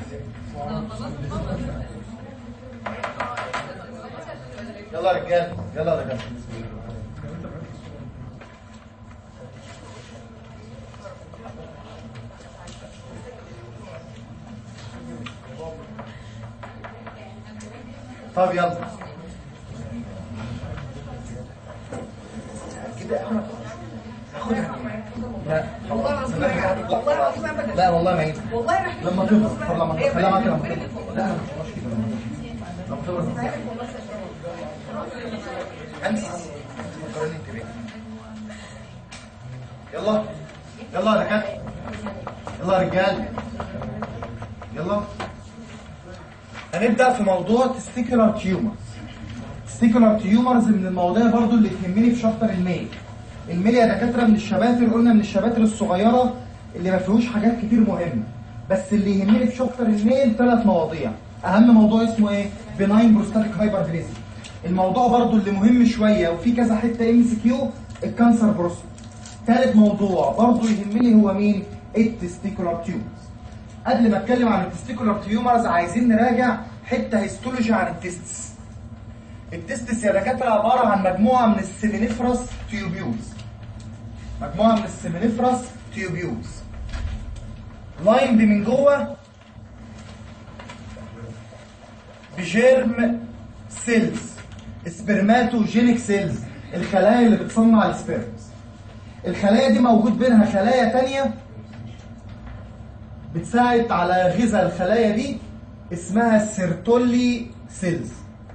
يلا يا رجال يلا يا رجال طب يلا كده يا احمد خدها لا والله العظيم ما والله العظيم ابدا لا والله ما ينفع والله ما حلو. لما تكبر طب لما هي خليها معاك بجد لما بجد تكبر والله. لا انا مش مش كده لما تكبر والله امسك فكرني انت بيه يلا يلا يا دكاتره يلا يا رجال يلا هنبدا في موضوع تستيكولار تيومرز تستيكولار تيومرز من المواضيع برضو اللي تهمني في شابتر الميل الميل يا دكاتره من الشباتر قلنا من الشباتر الصغيره اللي ما فيهوش حاجات كتير مهمه بس اللي يهمني في شابتر الميل ثلاث مواضيع اهم موضوع اسمه ايه بناين بروستاتيك هايبربليزم الموضوع برضو اللي مهم شويه وفي كذا حته ام سي كيو الكانسر بروستات ثالث موضوع برضو يهمني هو مين التستيكولار تيومرز قبل ما اتكلم عن التستيكولار تيومرز عايزين نراجع حته هيستولوجي عن التستس التستس يا دكاتره عباره عن مجموعه من السيمينيفرس تيوبيولز مجموعه من السيمينيفرس تيوبيولز لايند من جوه بجيرم سيلز سبرماتوجينيك سيلز الخلايا اللي بتصنع السبيرمز الخلايا دي موجود بينها خلايا تانية بتساعد على غذاء الخلايا دي اسمها السيرتولي سيلز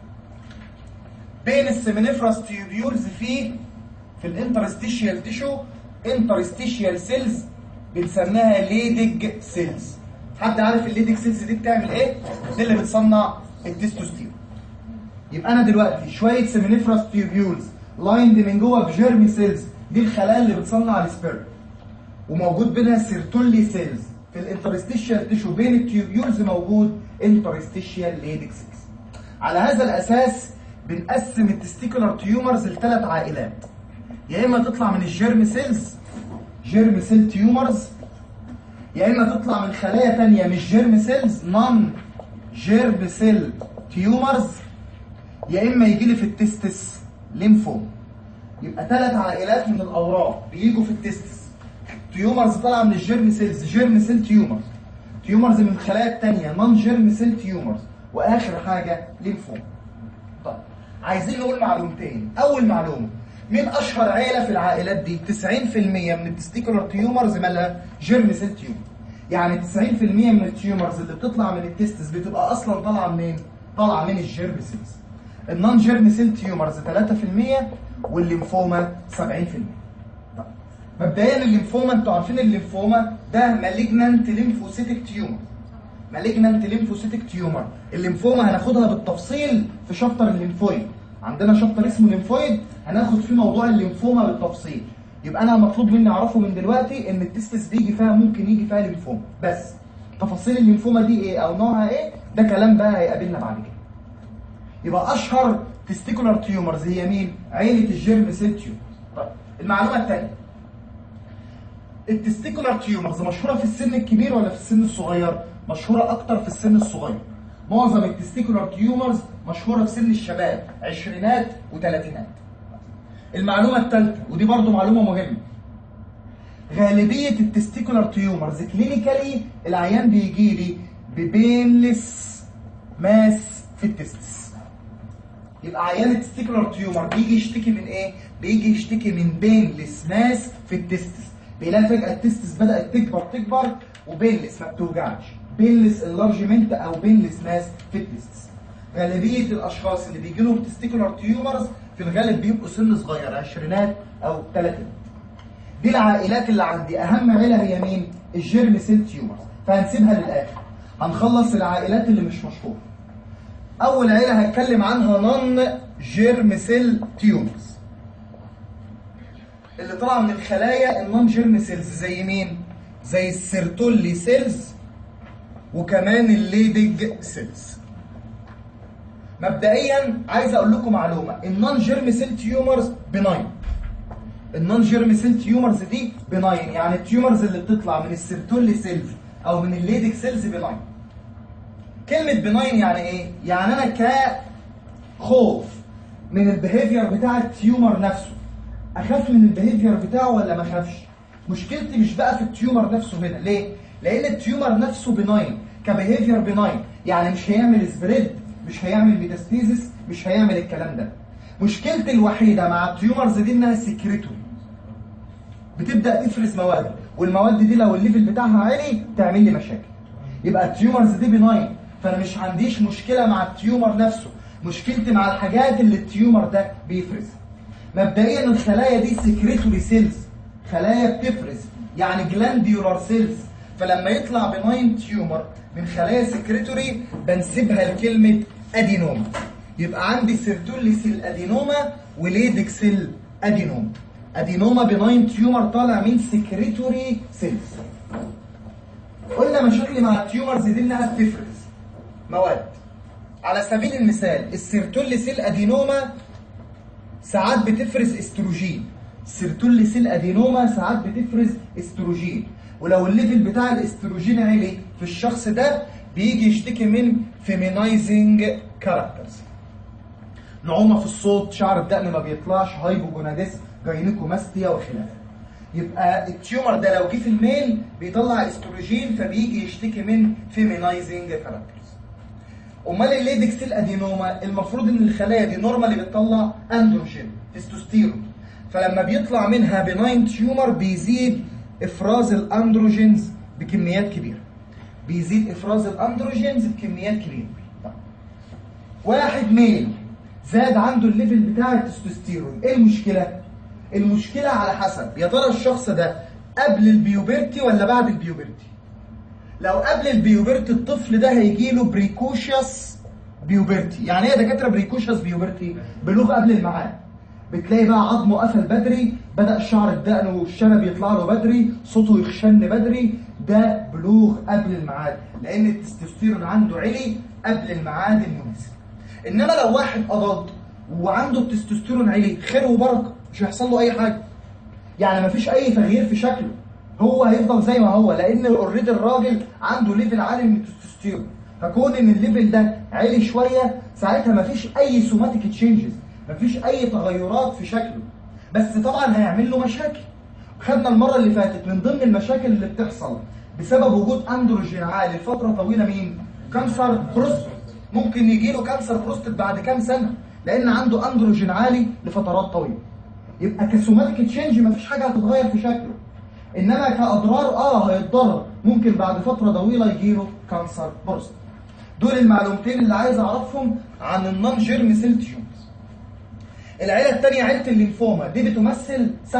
بين السيمينيفراس تيوبيولز في في الانترستيشيال تيشو انترستيشيال سيلز بنسميها ليدج سيلز حد عارف الليدج سيلز دي بتعمل ايه دي اللي بتصنع التستوستيرون يبقى انا دلوقتي شويه سيمينيفراس تيوبيولز لايند من جوه بجيرمي سيلز دي الخلايا اللي بتصنع السبيرم وموجود بينها سيرتولي سيلز في الانترستيشيال تيشو بين التيوبيولز موجود انترستيشيال ليدك سيلز على هذا الاساس بنقسم التستيكولار تيومرز لثلاث عائلات يا اما تطلع من الجيرم سيلز جيرم سيل تيومرز يا اما تطلع من خلايا تانية مش جيرم سيلز نون جيرم سيل تيومرز يا اما يجي لي في التستس ليمفوم يبقى ثلاث عائلات من الاوراق بيجوا في التستس تيومرز طالعه من الجيرم سيلز جيرم سيل تيومرز تيومرز من الخلايا الثانيه نون جيرم سيل تيومرز واخر حاجه ليمفوم طيب عايزين نقول معلومتين اول معلومه مين اشهر عيله في العائلات دي 90% من التستيكولار تيومرز مالها جيرم سيل تيومر يعني 90% من التيومرز اللي بتطلع من التستس بتبقى اصلا طالعه منين طالعه من الجيرم سيلز النون جيرم سيل تيومرز 3% والليمفوما 70% طيب مبدئيا الليمفوما انتوا عارفين الليمفوما ده مالجنانت ليمفوسيتك تيومر مالجنانت ليمفوسيتك تيومر الليمفوما هناخدها بالتفصيل في شابتر الليمفويد عندنا شابتر اسمه ليمفويد هناخد فيه موضوع الليمفوما بالتفصيل يبقى انا مطلوب مني اعرفه من دلوقتي ان التستس بيجي فيها ممكن يجي فيها ليمفوما بس تفاصيل الليمفوما دي ايه او نوعها ايه ده كلام بقى هيقابلنا بعد كده يبقى اشهر تستيكولار تيومرز هي مين عيله الجيرم سيل تيومرز طيب المعلومه الثانيه التستيكولار تيومرز مشهوره في السن الكبير ولا في السن الصغير مشهوره اكتر في السن الصغير معظم التستيكولار تيومرز مشهوره في سن الشباب عشرينات وثلاثينات المعلومه الثالثه ودي برضو معلومه مهمه غالبيه التستيكولار تيومرز كلينيكالي العيان بيجي لي ببينلس ماس في التستس يبقى عيان التستيكولار تيومر بيجي يشتكي من ايه بيجي يشتكي من بينلس ماس في التستس بيلاقي فجاه التستس بدات تكبر تكبر وبينلس ما بتوجعش بينلس انلارجمنت او بينلس ماس في التستس غالبيه الاشخاص اللي بيجي لهم تستيكولار تيومرز في الغالب بيبقوا سن صغير عشرينات او ثلاثينات دي العائلات اللي عندي اهم عيله هي مين الجيرم سيل تيومرز فهنسيبها للاخر هنخلص العائلات اللي مش مشهوره اول عيله هتكلم عنها نون جيرم سيل تيومرز اللي طالعه من الخلايا النون جيرم سيلز زي مين زي السيرتولي سيلز وكمان الليدج سيلز مبدئيا عايز اقول لكم معلومه النون جيرم سيل تيومرز بناين النون جيرم سيل تيومرز دي بناين يعني التيومرز اللي بتطلع من السيرتولي سيلز او من الليدك سيلز بناين كلمه بناين يعني ايه يعني انا كخوف من البيهيفير بتاع التيومر نفسه اخاف من البيهيفير بتاعه ولا ما اخافش مشكلتي مش بقى في التيومر نفسه هنا ليه لان التيومر نفسه بناين كبيهيفير بناين يعني مش هيعمل سبريد مش هيعمل ميتاستيزس مش هيعمل الكلام ده مشكلتي الوحيده مع التيومرز دي انها سكريتوري بتبدا تفرز مواد والمواد دي لو الليفل بتاعها عالي تعمل لي مشاكل يبقى التيومرز دي بناين فانا مش عنديش مشكله مع التيومر نفسه مشكلتي مع الحاجات اللي التيومر ده بيفرزها مبدئيا الخلايا دي سكريتوري سيلز خلايا بتفرز يعني جلانديولار سيلز فلما يطلع بناين تيومر من خلايا سكريتوري بنسبها لكلمه ادينوما يبقى عندي سيرتولي سيل ادينوما وليدك سيل ادينوما ادينوما بناين تيومر طالع من سكريتوري سيلز قلنا مشاكلي مع التيومرز دي انها بتفرز مواد على سبيل المثال السيرتولي سيل ادينوما ساعات بتفرز استروجين السيرتولي سيل ادينوما ساعات بتفرز استروجين ولو الليفل بتاع الاستروجين عالي في الشخص ده بيجي يشتكي من فيمينايزنج كاركترز نعومه في الصوت شعر الدقن ما بيطلعش هايبوجوناديس جاينيكوماستيا وخلافه يبقى التيومر ده لو جه في الميل بيطلع استروجين فبيجي يشتكي من فيمينايزنج كاركترز امال الليدك سيل ادينوما المفروض ان الخلايا دي نورمالي بتطلع اندروجين تستوستيرون فلما بيطلع منها بناين تيومر بيزيد افراز الاندروجينز بكميات كبيره بيزيد افراز الاندروجينز بكميات كبيره طيب. واحد ميل زاد عنده الليفل بتاع التستوستيرون ايه المشكله المشكله على حسب يا ترى الشخص ده قبل البيوبرتي ولا بعد البيوبرتي لو قبل البيوبرتي الطفل ده هيجي له بريكوشيوس بيوبرتي يعني ايه يا دكاتره بريكوشيوس بيوبرتي بلوغ قبل الميعاد بتلاقي بقى عظمه قفل بدري بدا شعر الدقن والشنب يطلع له بدري صوته يخشن بدري ده بلوغ قبل الميعاد لان التستوستيرون عنده عالي قبل الميعاد المناسب انما لو واحد اضاد وعنده التستوستيرون عالي خير وبركه مش هيحصل له اي حاجه يعني مفيش اي تغيير في شكله هو هيفضل زي ما هو لان اوريدي الراجل عنده ليفل عالي من التستوستيرون فكون ان الليفل ده عالي شويه ساعتها مفيش اي سوماتيك تشينجز مفيش اي تغيرات في شكله بس طبعا هيعمل له مشاكل خدنا المره اللي فاتت من ضمن المشاكل اللي بتحصل بسبب وجود اندروجين عالي لفتره طويله مين كانسر بروستات ممكن يجي له كانسر بروستات بعد كام سنه لان عنده اندروجين عالي لفترات طويله يبقى كسوماتيك تشينج مفيش حاجه هتتغير في شكله انما كاضرار اه هيتضرر ممكن بعد فتره طويله يجيله كانسر بروستات دول المعلومتين اللي عايز اعرفهم عن النون جيرم سيل تيومرز العيله الثانيه عيله الليمفوما دي بتمثل 7%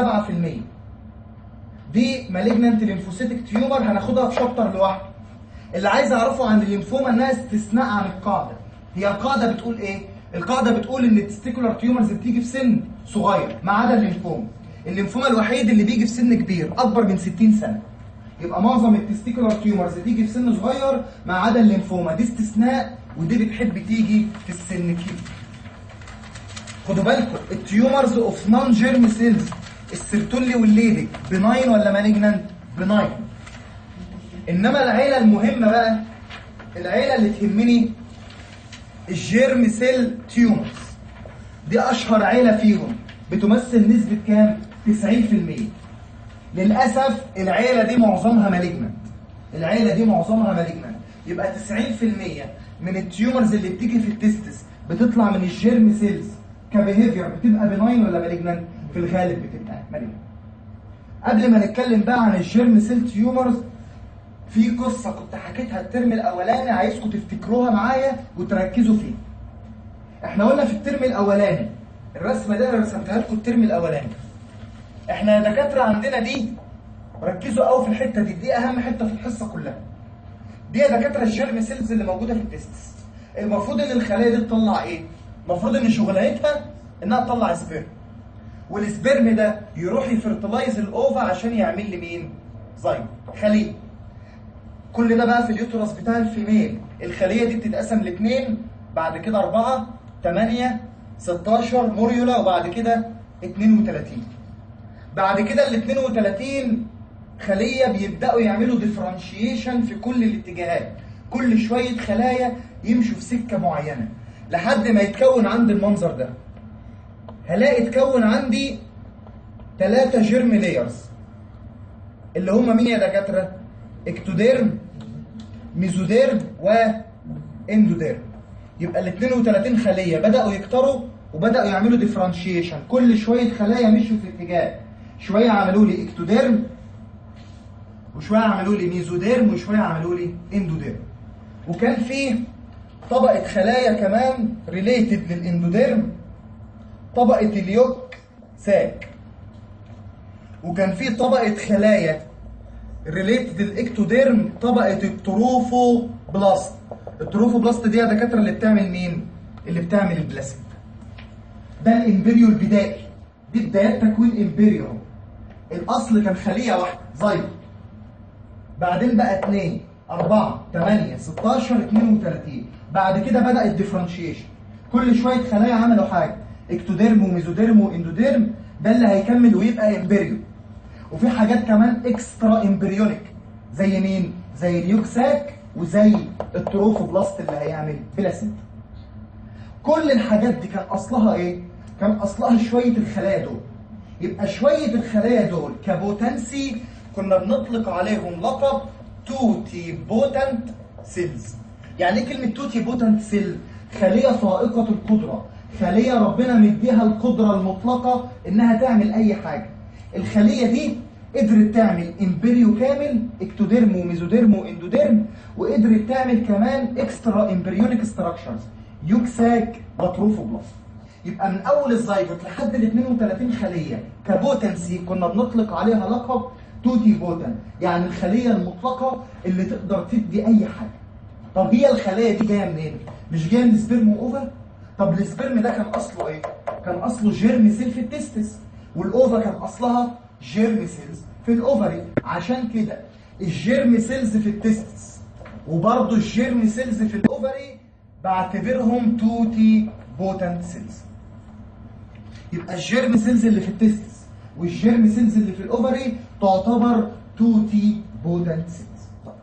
دي مالجنانت ليمفوسيتك تيومر هناخدها في شابتر لوحده اللي عايز اعرفه عن الليمفوما انها استثناء عن القاعده هي القاعده بتقول ايه القاعده بتقول ان التستيكولار تيومرز بتيجي في سن صغير ما عدا الليمفوما الليمفوما الوحيد اللي بيجي في سن كبير اكبر من 60 سنه يبقى معظم التستيكولار تيومرز تيجي في سن صغير ما عدا الليمفوما دي استثناء ودي بتحب تيجي في السن كبير خدوا بالكم التيومرز اوف نون جيرم سيلز السيرتولي والليدك بناين ولا مالجنانت بناين انما العيله المهمه بقى العيله اللي تهمني الجيرم سيل تيومرز دي اشهر عيله فيهم بتمثل نسبه كام 90% للاسف العيله دي معظمها مالجنانت العيله دي معظمها مالجنانت يبقى 90% من التيومرز اللي بتيجي في التستس بتطلع من الجيرم سيلز كبيهيفير بتبقى بناين ولا مالجنانت في الغالب بتبقى مالجنانت قبل ما نتكلم بقى عن الجيرم سيل تيومرز في قصه كنت حكيتها الترم الاولاني عايزكم تفتكروها معايا وتركزوا فيها احنا قلنا في الترم الاولاني الرسمه دي انا رسمتها لكم الترم الاولاني احنا يا دكاتره عندنا دي ركزوا قوي في الحته دي دي اهم حته في الحصه كلها دي يا دكاتره الجيرم سيلز اللي موجوده في التستس المفروض ان الخلايا دي تطلع ايه المفروض ان شغلانتها انها تطلع سبيرم والسبيرم ده يروح يفرتلايز الاوفا عشان يعمل لي مين زيجو خليه كل ده بقى في اليوترس بتاع الفيميل الخليه دي بتتقسم لاثنين بعد كده أربعة 8 16 موريولا وبعد كده 32 بعد كده ال 32 خليه بيبداوا يعملوا ديفرنشيشن في كل الاتجاهات كل شويه خلايا يمشوا في سكه معينه لحد ما يتكون عندي المنظر ده هلاقي اتكون عندي ثلاثة جيرم لايرز اللي هم مين يا دكاتره اكتوديرم ميزوديرم واندوديرم يبقى ال 32 خليه بداوا يكتروا وبداوا يعملوا ديفرنشيشن كل شويه خلايا مشوا في اتجاه شويه عملوا لي اكتوديرم وشويه عملوا لي ميزوديرم وشويه عملوا لي اندوديرم وكان في طبقه خلايا كمان ريليتد للاندوديرم طبقه اليوك ساك وكان في طبقه خلايا ريليتد الاكتوديرم طبقه التروفو بلاست التروفو بلاست دي يا دكاتره اللي بتعمل مين اللي بتعمل البلاسيد ده الامبريو البدائي دي بدايات تكوين امبريو الاصل كان خليه واحده زيرو بعدين بقى 2 4 8 16 32 بعد كده بدا الديفرنشيشن كل شويه خلايا عملوا حاجه اكتوديرم وميزوديرم واندوديرم ده اللي هيكمل ويبقى امبريو وفي حاجات كمان اكسترا امبريونيك زي مين زي اليوكساك وزي التروفوبلاست اللي هيعمل بلاسيد كل الحاجات دي كان اصلها ايه كان اصلها شويه الخلايا دول يبقى شويه الخلايا دول كبوتنسي كنا بنطلق عليهم لقب توتي بوتنت سيلز يعني ايه كلمه توتي بوتنت سيل خليه فائقه القدره خليه ربنا مديها القدره المطلقه انها تعمل اي حاجه الخليه دي قدرت تعمل امبريو كامل اكتوديرم وميزوديرم واندوديرم وقدرت تعمل كمان اكسترا امبريونيك ستراكشرز يوكساك وتروفوبلاست يبقى من اول الزيجوت لحد ال 32 خليه كبوتنسي كنا بنطلق عليها لقب توتي بوتن يعني الخليه المطلقه اللي تقدر تدي اي حاجه طب هي الخلايا دي جايه منين؟ مش جايه من السبرم واوفا؟ طب السبرم ده كان اصله ايه؟ كان اصله جيرم سيل في التستس والاوفا كان اصلها جيرم سيلز في الاوفري عشان كده الجيرم سيلز في التستس وبرضه الجيرم سيلز في الاوفري بعتبرهم توتي بوتنت سيلز يبقى الجيرم سيلز اللي في التستس والجيرم سيلز اللي في الاوفري تعتبر توتي بوتنت سيلز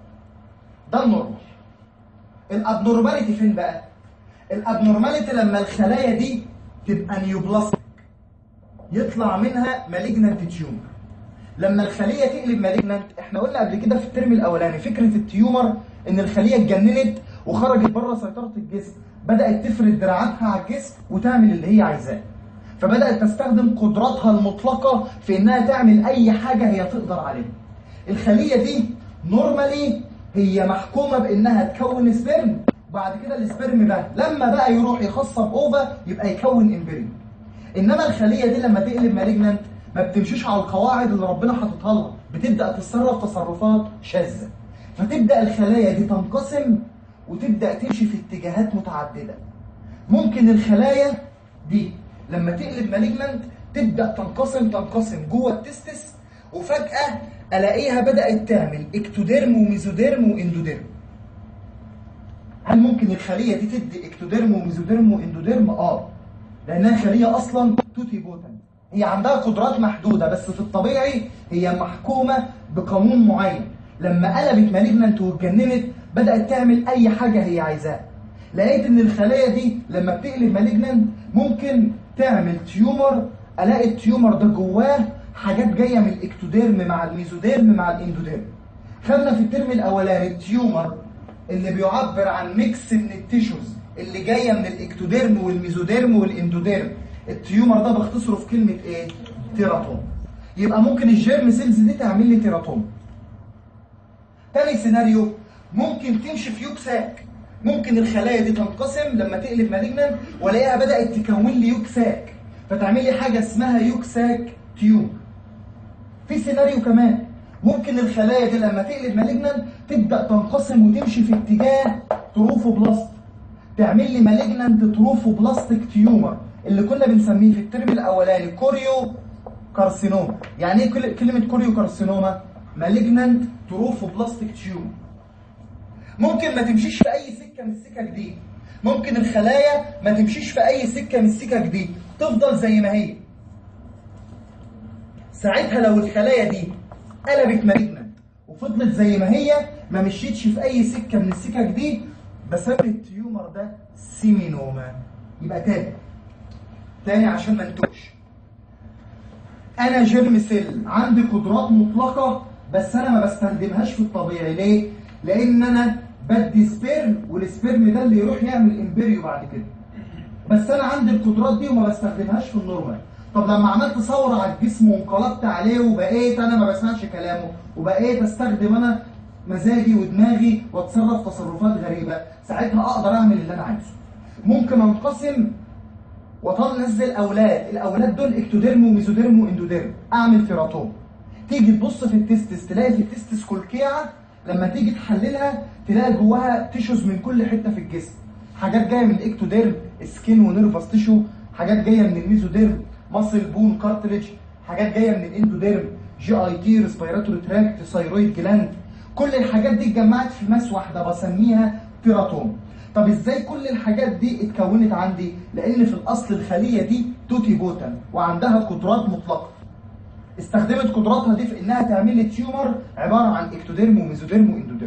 ده النورمال الابنورماليتي فين بقى الابنورماليتي لما الخلايا دي تبقى نيوبلاستيك يطلع منها مالجنانت تيومر لما الخليه تقلب مالجنانت احنا قلنا قبل كده في الترم الاولاني فكره التيومر ان الخليه اتجننت وخرجت بره سيطره الجسم بدات تفرد دراعاتها على الجسم وتعمل اللي هي عايزاه فبدات تستخدم قدراتها المطلقه في انها تعمل اي حاجه هي تقدر عليها الخليه دي نورمالي هي محكومه بانها تكون سبرم وبعد كده السبرم ده لما بقى يروح يخصب اوفا يبقى يكون امبريو انما الخليه دي لما تقلب مالجنانت ما بتمشيش على القواعد اللي ربنا حاططها لها بتبدا تتصرف تصرفات شاذه فتبدا الخلايا دي تنقسم وتبدا تمشي في اتجاهات متعدده ممكن الخلايا دي لما تقلب مالجنانت تبدا تنقسم تنقسم جوه التستس وفجاه الاقيها بدات تعمل اكتوديرم وميزوديرم واندوديرم هل ممكن الخليه دي تدي اكتوديرم وميزوديرم واندوديرم اه لانها خليه اصلا توتي بوتن هي عندها قدرات محدوده بس في الطبيعي هي محكومه بقانون معين لما قلبت مالجنانت واتجننت بدات تعمل اي حاجه هي عايزاها لقيت ان الخلايا دي لما بتقلب مالجنانت ممكن تعمل تيومر الاقي التيومر ده جواه حاجات جايه من الاكتوديرم مع الميزوديرم مع الاندوديرم خدنا في الترم الاولاني التيومر اللي بيعبر عن ميكس من التيشوز اللي جايه من الاكتوديرم والميزوديرم والاندوديرم التيومر ده بختصره في كلمه ايه تيراتوم يبقى ممكن الجيرم سيلز دي تعمل لي تيراتوم تاني سيناريو ممكن تمشي في يوكساك ممكن الخلايا دي تنقسم لما تقلب مالجنان والاقيها بدات تكون لي يوكساك فتعمل لي حاجه اسمها يوكساك تيوب في سيناريو كمان ممكن الخلايا دي لما تقلب مالجنان تبدا تنقسم وتمشي في اتجاه تروفوبلاست تعمل لي مالجنانت تروفوبلاستيك تيومر اللي كنا بنسميه في الترم الاولاني كوريو كارسينوما يعني ايه كل- كلمه كوريو كارسينوما مالجنانت تروفوبلاستيك تيومر ممكن ما تمشيش في اي سكه من السكك دي ممكن الخلايا ما تمشيش في اي سكه من السكك دي تفضل زي ما هي ساعتها لو الخلايا دي قلبت مالجنانت وفضلت زي ما هي ما مشيتش في اي سكه من السكك دي بسمي التيومر ده سيمينوما يبقى تاني تاني عشان ما نتوهش انا جيرم سيل عندي قدرات مطلقه بس انا ما بستخدمهاش في الطبيعي ليه لان انا بدي سبيرم والسبيرم ده اللي يروح يعمل امبريو بعد كده بس انا عندي القدرات دي وما بستخدمهاش في النورمال طب لما عملت ثوره على الجسم وانقلبت عليه وبقيت انا ما بسمعش كلامه وبقيت استخدم انا مزاجي ودماغي واتصرف تصرفات غريبه ساعتها اقدر اعمل اللي انا عايزه ممكن انقسم وتنزل اولاد الاولاد دول اكتوديرم وميزوديرم واندوديرم اعمل تيراتوم تيجي تبص في التستس تلاقي في التستس كلكيعه لما تيجي تحللها تلاقي جواها تيشوز من كل حته في الجسم حاجات جايه من الاكتوديرم سكين ونيرفس تيشو حاجات جايه من الميزوديرم ماسل بون كارتريج حاجات جايه من الاندوديرم جي اي تي ريسبيراتوري تراكت ثايرويد جلاند كل الحاجات دي اتجمعت في ماس واحده بسميها تيراتوم طب ازاي كل الحاجات دي اتكونت عندي لان في الاصل الخليه دي توتي بوتن وعندها قدرات مطلقه استخدمت قدراتها دي في انها تعمل لي تيومر عباره عن اكتوديرم وميزوديرم واندوديرم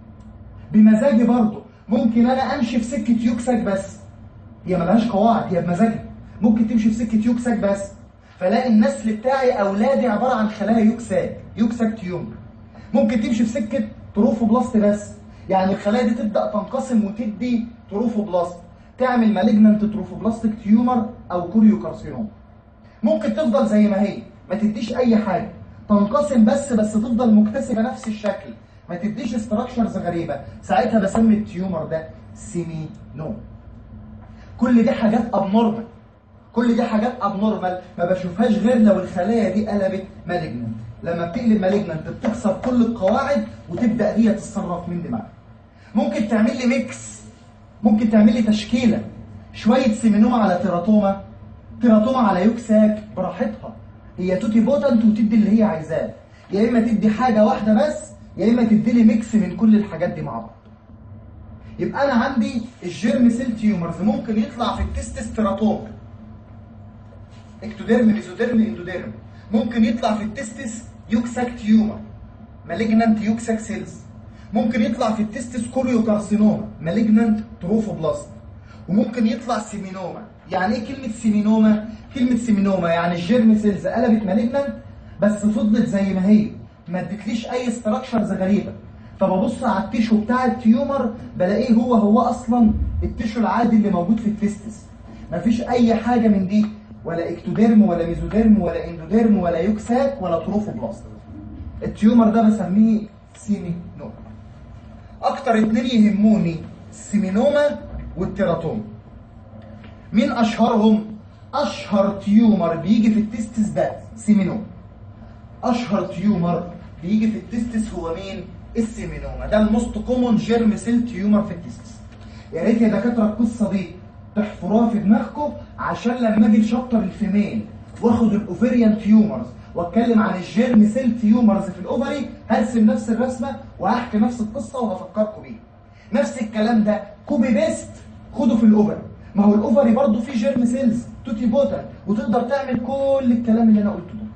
بمزاجي برضه ممكن انا امشي في سكه يوكساك بس هي ملهاش قواعد هي بمزاجي ممكن تمشي في سكه يوكساك بس فلاقي النسل بتاعي اولادي عباره عن خلايا يوكساك يوكساك تيومر ممكن تمشي في سكه تروفوبلاست بس يعني الخلايا دي تبدا تنقسم وتدي تروفوبلاست تعمل مالجنانت تروفوبلاستيك تيومر او كوريوكارسينوم ممكن تفضل زي ما هي ما تديش اي حاجه تنقسم بس بس تفضل مكتسبه نفس الشكل ما تديش استراكشرز غريبه ساعتها بسمي التيومر ده سيمي نوم كل دي حاجات ابنورمال كل دي حاجات ابنورمال ما بشوفهاش غير لو الخلايا دي قلبت مالجنانت لما بتقلب مالجنانت بتكسر كل القواعد وتبدا هي تتصرف من دماغها ممكن تعمل لي ميكس ممكن تعمل لي تشكيله شويه سيمينوما على تيراتوما تيراتوما على يوكساك براحتها هي توتي بوتنت وتدي اللي هي عايزاه يا اما تدي حاجه واحده بس يا اما تدي لي ميكس من كل الحاجات دي مع بعض يبقى انا عندي الجيرم سيل تيومرز ممكن يطلع في التستس تيراتوما اكتوديرم ميزوديرم اندوديرم ممكن يطلع في التستس يوكساك تيومر مالجنانت يوكساك سيلز ممكن يطلع في التستس كوريوكارسينوما مالجنانت تروفوبلاست وممكن يطلع سيمينوما يعني ايه كلمه سيمينوما كلمه سيمينوما يعني الجيرم سيلز قلبت مالجنانت بس فضلت زي ما هي ما ادتليش اي استراكشرز غريبه فببص على التيشو بتاع التيومر بلاقيه هو هو اصلا التيشو العادي اللي موجود في التستس مفيش اي حاجه من دي ولا اكتوديرم ولا ميزوديرم ولا اندوديرم ولا يوكساك ولا تروفوبلاست التيومر ده بسميه سيمينوما اكتر اتنين يهموني السيمينوما والتيراتوما مين اشهرهم اشهر تيومر بيجي في التستس ده سيمينوما اشهر تيومر بيجي في التستس هو مين السيمينوما ده الموست كومون جيرم سيل تيومر في التستس يا ريت يا دكاتره القصه دي تحفروها في دماغكم عشان لما اجي لشابتر الفيميل واخد الاوفيريان تيومرز واتكلم عن الجيرم سيل تيومرز في الاوفري هرسم نفس الرسمه وهحكي نفس القصه وهفكركم بيه نفس الكلام ده كوبي بيست خده في الاوفري ما هو الاوفري برضه فيه جيرم سيلز توتي بوتن وتقدر تعمل كل الكلام اللي انا قلته ده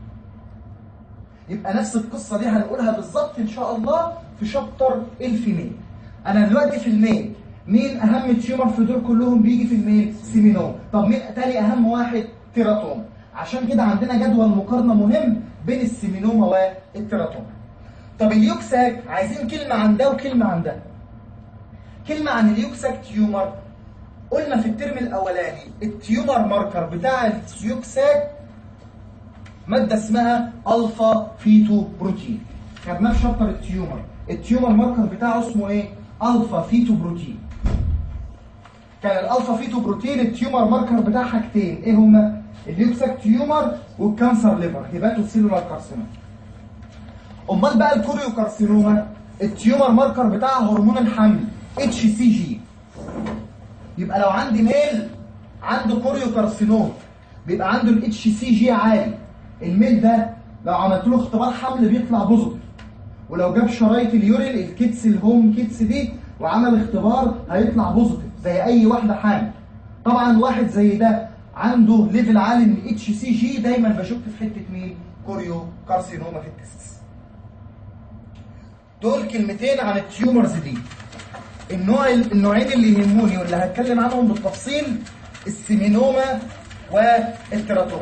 يبقى نفس القصه دي هنقولها بالظبط ان شاء الله في شابتر الفيميل انا دلوقتي في الميل مين اهم تيومر في دول كلهم بيجي في الميل سيمينوم طب مين تاني اهم واحد تيراتوم عشان كده عندنا جدول مقارنه مهم بين السيمينوما والتيراتوم طب اليوكساك عايزين كلمه عن ده وكلمه عن ده كلمه عن اليوكساك تيومر قلنا في الترم الاولاني التيومر ماركر بتاع اليوكساك ماده اسمها الفا فيتو بروتين خدناه في شابتر التيومر التيومر ماركر بتاعه اسمه ايه الفا فيتو بروتين كان الالفا فيتو بروتين التيومر ماركر بتاع حاجتين ايه هما اليوكساك تيومر والكانسر ليفر هيباتو سيلولار كارسينوما امال بقى الكوريو كارسينوما التيومر ماركر بتاع هرمون الحمل اتش سي جي يبقى لو عندي ميل عنده كوريو كارسينوما بيبقى عنده الاتش سي جي عالي الميل ده لو عملت له اختبار حمل بيطلع بوزيتيف ولو جاب شرايط اليورين الكيتس الهوم كيتس دي وعمل اختبار هيطلع بوزيتيف زي اي واحده حامل طبعا واحد زي ده عنده ليفل عالي من اتش سي جي دايما بشك في حته مين كوريو كارسينوما في التستس دول كلمتين عن التيومرز دي النوع النوعين اللي يهموني واللي هتكلم عنهم بالتفصيل السيمينوما والتيراتوما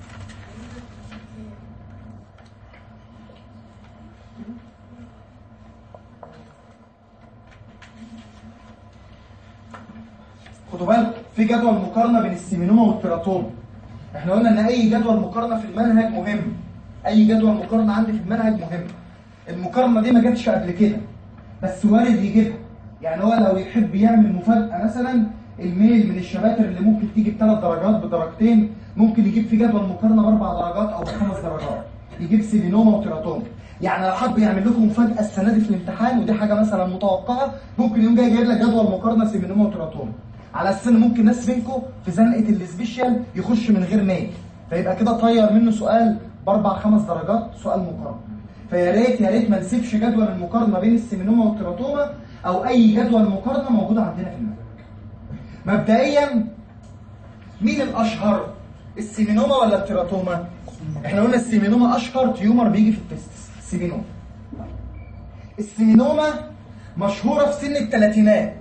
خدوا بالك في جدول مقارنه بين السيمينوما والتيراتوما احنا قلنا ان اي جدول مقارنه في المنهج مهم اي جدول مقارنه عندي في المنهج مهم المقارنه دي ما جاتش قبل كده بس وارد يجيبها يعني هو لو يحب يعمل مفاجاه مثلا الميل من الشباتر اللي ممكن تيجي بثلاث درجات بدرجتين ممكن يجيب في جدول مقارنه باربع درجات او بخمس درجات يجيب سيمينوما وتيراتوما يعني لو حب يعمل لكم مفاجاه السنه دي في الامتحان ودي حاجه مثلا متوقعه ممكن يقوم جاي جايب لك جدول مقارنه سيمينوما وتيراتوما على اساس ان ممكن ناس منكم في زنقه السبيشال يخش من غير ميل فيبقى كده طير منه سؤال باربع خمس درجات سؤال مقارنه فيا ريت يا ريت ما نسيبش جدول المقارنه بين السيمينوما والتيراتوما او اي جدول مقارنه موجود عندنا في المنهج مبدئيا مين الاشهر السيمينوما ولا التيراتوما احنا قلنا السيمينوما اشهر تيومر بيجي في التستس السيمينوما السيمينوما مشهوره في سن الثلاثينات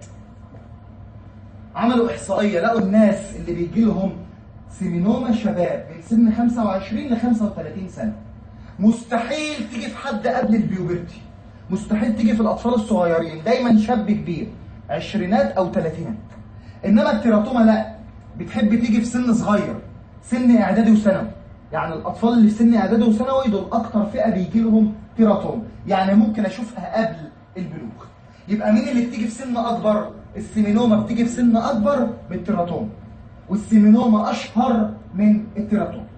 عملوا احصائيه لقوا الناس اللي بيجي لهم سيمينوما شباب من سن 25 ل 35 سنه مستحيل تيجي في حد قبل البيوبرتي مستحيل تيجي في الاطفال الصغيرين دايما شاب كبير عشرينات او ثلاثينات انما التيراتوما لا بتحب تيجي في سن صغير سن اعدادي وثانوي يعني الاطفال اللي في سن اعدادي وثانوي دول اكتر فئه بيجي لهم تيراتوما يعني ممكن اشوفها قبل البلوغ يبقى مين اللي بتيجي في سن اكبر السيمينوما بتيجي في سن اكبر من التيراتوما والسيمينوما اشهر من التيراتوما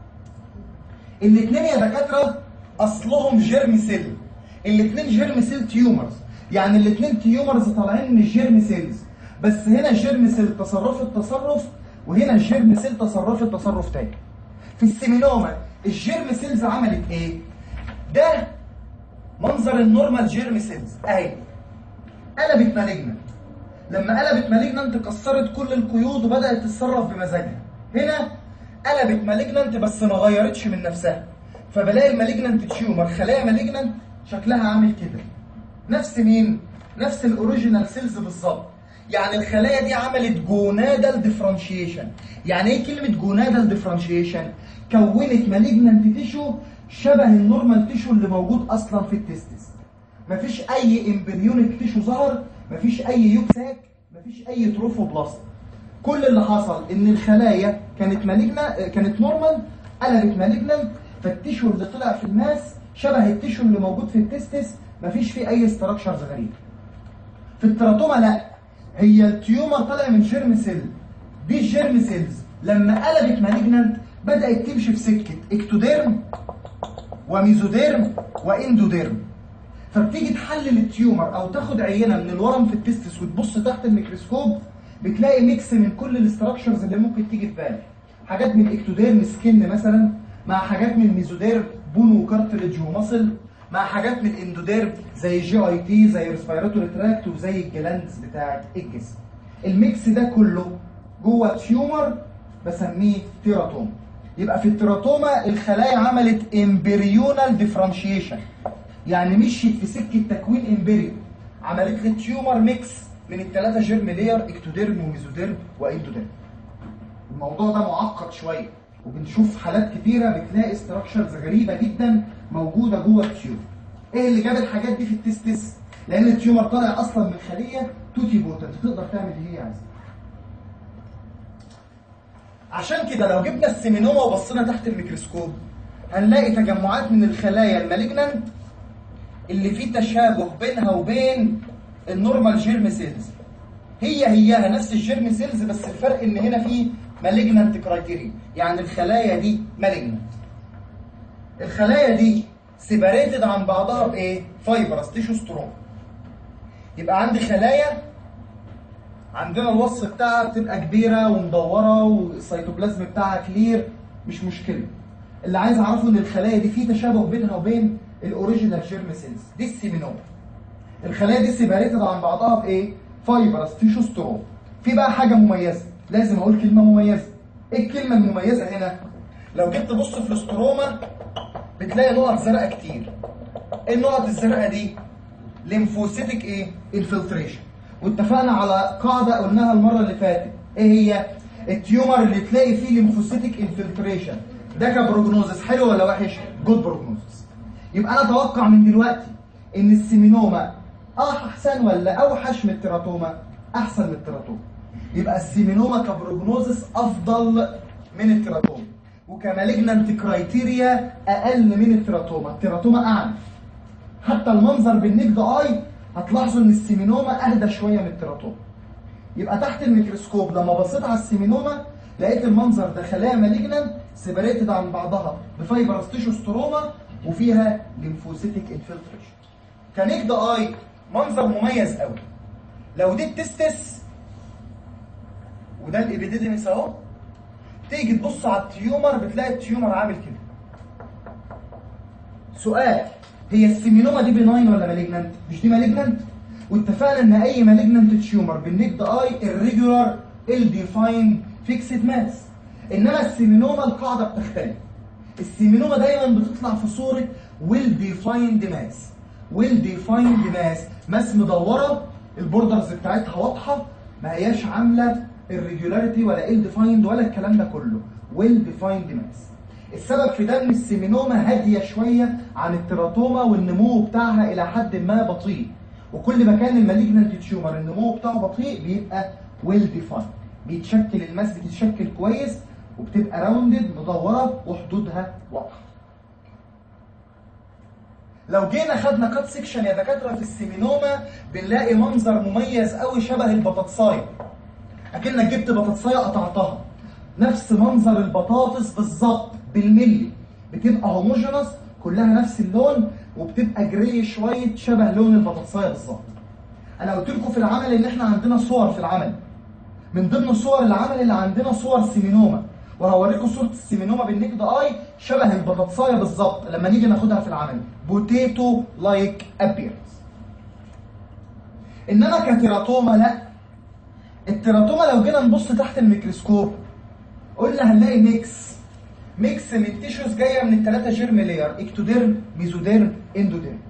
الاثنين يا دكاتره اصلهم جيرم سيل الاثنين جيرم سيل تيومرز يعني الاثنين تيومرز طالعين من الجيرم سيلز بس هنا جيرم سيل تصرف التصرف وهنا جيرم سيل تصرف التصرف تاني في السيمينوما الجيرم سيلز عملت ايه ده منظر النورمال جيرم سيلز اهي قلبت مالجنت لما قلبت مالجننت كسرت كل القيود وبدات تتصرف بمزاجها هنا قلبت مالجننت بس ما غيرتش من نفسها فبلاقي المالجننت تيومر خلايا مالجننت شكلها عامل كده نفس مين نفس الاوريجينال سيلز بالظبط يعني الخلايا دي عملت جونادال ديفرنشيشن يعني ايه كلمه جونادال ديفرنشيشن كونت مالجننت تيشو شبه النورمال تيشو اللي موجود اصلا في التستس مفيش اي امبريونيك تيشو ظهر مفيش اي يوكساك مفيش اي تروفوبلاست كل اللي حصل ان الخلايا كانت مالجنا كانت نورمال قلبت مالجنال فالتيشو اللي طلع في الماس شبه التيشو اللي موجود في التستس مفيش فيه اي ستراكشرز غريبه في التراتوما لا هي التيومر طالع من جيرم سيل دي الجيرم سيلز لما قلبت مالجنانت بدات تمشي في سكه اكتوديرم وميزوديرم واندوديرم فبتيجي تحلل التيومر او تاخد عينه من الورم في التستس وتبص تحت الميكروسكوب بتلاقي ميكس من كل الاستراكشرز اللي ممكن تيجي في بالك حاجات من اكتوديرم سكين مثلا مع حاجات من ميزوديرم بون وكارتلج ومصل مع حاجات من اندوديرم زي جي اي تي زي ريسبيراتوري تراكت وزي الجلاندز بتاعه الجسم الميكس ده كله جوه تيومر بسميه تيراتوما يبقى في التيراتوما الخلايا عملت امبريونال ديفرنشيشن يعني مشيت في سكه تكوين امبريو عملت لي تيومر ميكس من الثلاثه جيرم لير اكتوديرم وميزوديرم واندوديرم الموضوع ده معقد شويه وبنشوف حالات كتيره بتلاقي استراكشرز غريبه جدا موجوده جوه التيومر ايه اللي جاب الحاجات دي في التستس لان التيومر طالع اصلا من خليه توتي بوتنت تقدر تعمل اللي هي عايزاه عشان كده لو جبنا السيمينوما وبصينا تحت الميكروسكوب هنلاقي تجمعات من الخلايا المالجنانت اللي فيه تشابه بينها وبين النورمال جيرم سيلز هي هيها نفس الجيرم سيلز بس الفرق ان هنا في مالجنانت كرايتيريا يعني الخلايا دي مالجنانت الخلايا دي سيباريتد عن بعضها بايه فايبرس تيشو سترونج يبقى عندي خلايا عندنا الوصف بتاعها بتبقى كبيره ومدوره والسيتوبلازم بتاعها كلير مش مشكله اللي عايز اعرفه ان الخلايا دي في تشابه بينها وبين الاوريجينال جيرم سيلز دي السيمينوما الخلايا دي سيباريتد عن بعضها بايه فايبرس تيشو سترونج في بقى حاجه مميزه لازم اقول كلمه مميزه ايه الكلمه المميزه هنا لو جيت تبص في الاستروما بتلاقي نقط زرقاء كتير ايه النقط الزرقاء دي ليمفوسيتك ايه انفلتريشن واتفقنا على قاعده قلناها المره اللي فاتت ايه هي التيومر اللي تلاقي فيه ليمفوسيتك انفلتريشن ده كبروجنوزس حلو ولا وحش جود بروجنوزس يبقى انا اتوقع من دلوقتي ان السيمينوما احسن ولا اوحش من التيراتوما احسن من التيراتوما يبقى السيمينوما كبروجنوزس افضل من التيراتوما وكمالجنانت كرايتيريا اقل من التيراتوما التيراتوما اعنف حتى المنظر بالنجد اي هتلاحظوا ان السيمينوما اهدى شويه من التيراتوما يبقى تحت الميكروسكوب لما بصيت على السيمينوما لقيت المنظر ده خلايا مالجنان سيبريتد عن بعضها بفايبرس تيشو ستروما وفيها ليمفوسيتك انفلتريشن كنجد اي منظر مميز قوي لو دي التستس وده الابيديدمس اهو تيجي تبص على التيومر بتلاقي التيومر عامل كده سؤال هي السيمينوما دي بناين ولا مالجنانت مش دي مالجنانت واتفقنا ان اي مالجنانت تيومر بالنيكد اي الريجولار الديفايند فيكسد ماس انما السيمينوما القاعده بتختلف السيمينوما دايما بتطلع في صوره ويل ديفايند ماس ويل ديفايند ماس ماس مدوره البوردرز بتاعتها واضحه ما هياش عامله الريجولاريتي ولا ال ديفايند ولا الكلام ده كله ويل ديفايند ماس السبب في ده ان السيمينوما هاديه شويه عن التيراتوما والنمو بتاعها الى حد ما بطيء وكل ما كان المالجنانت تيومر النمو بتاعه بطيء بيبقى ويل ديفايند بيتشكل الماس بتتشكل كويس وبتبقى راوندد مدوره وحدودها واضحه لو جينا خدنا كات سيكشن يا دكاتره في السيمينوما بنلاقي منظر مميز قوي شبه البطاطسايه اكنك جبت بطاطسايه قطعتها نفس منظر البطاطس بالظبط بالملي بتبقى هوموجينس كلها نفس اللون وبتبقى جري شويه شبه لون البطاطسايه بالظبط انا قلت لكم في العمل ان احنا عندنا صور في العمل من ضمن صور العمل اللي عندنا صور سيمينوما وهوريكم صوره السيمينوما بالنكد اي شبه البطاطسايه بالظبط لما نيجي ناخدها في العمل بوتيتو لايك ابيرنس انما كتيراتوما لا التيراتوما لو جينا نبص تحت الميكروسكوب قلنا هنلاقي ميكس ميكس من التيشوز جايه من الثلاثه جيرم لاير اكتوديرم ميزوديرم اندوديرم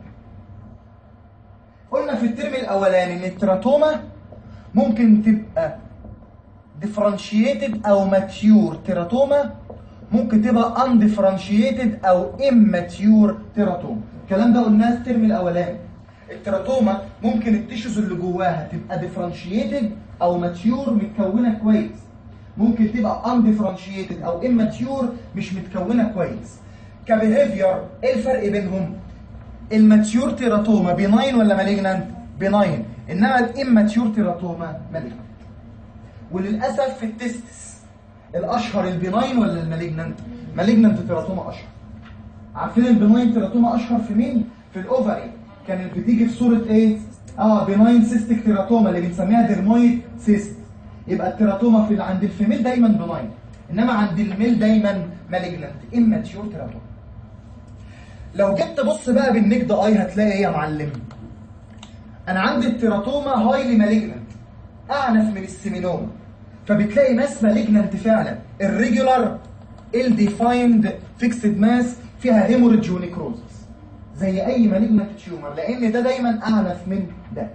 قلنا في الترم الاولاني ان التيراتوما ممكن تبقى ديفرنشيتد او ماتيور تيراتوما ممكن تبقى انديفرنشيتد او اماتيور تيراتوما الكلام ده قلناه الترم الاولاني التيراتوما ممكن التيشوز اللي جواها تبقى ديفرنشيتد او ماتيور متكونه كويس ممكن تبقى انديفرنشيتد او اماتيور مش متكونه كويس كبيهيفير ايه الفرق بينهم الماتيور تيراتوما بيناين ولا مالجنانت بيناين انما الاماتيور تيراتوما مالجنانت وللاسف في التستس الاشهر البيناين ولا المالجنانت مالجنانت تيراتوما اشهر عارفين البيناين تيراتوما اشهر في مين في الاوفري كانت بتيجي في صوره ايه اه بيناين سيستيك تيراتوما اللي بنسميها ديرمويد سيست يبقى التيراتوما في عند الفيميل دايما بناين انما عند الميل دايما مالجنانت اماتيور تيراتوما لو جيت تبص بقى بالنجد اي هتلاقي ايه يا معلم انا عندي التيراتوما هايلي مالجنانت اعنف من السيمينوما فبتلاقي ماس مالجنانت فعلا الريجولار الديفايند فيكسد ماس فيها هيموريدج ونيكروزس زي اي مالجنانت تيومر لان ده دايما اعنف من ده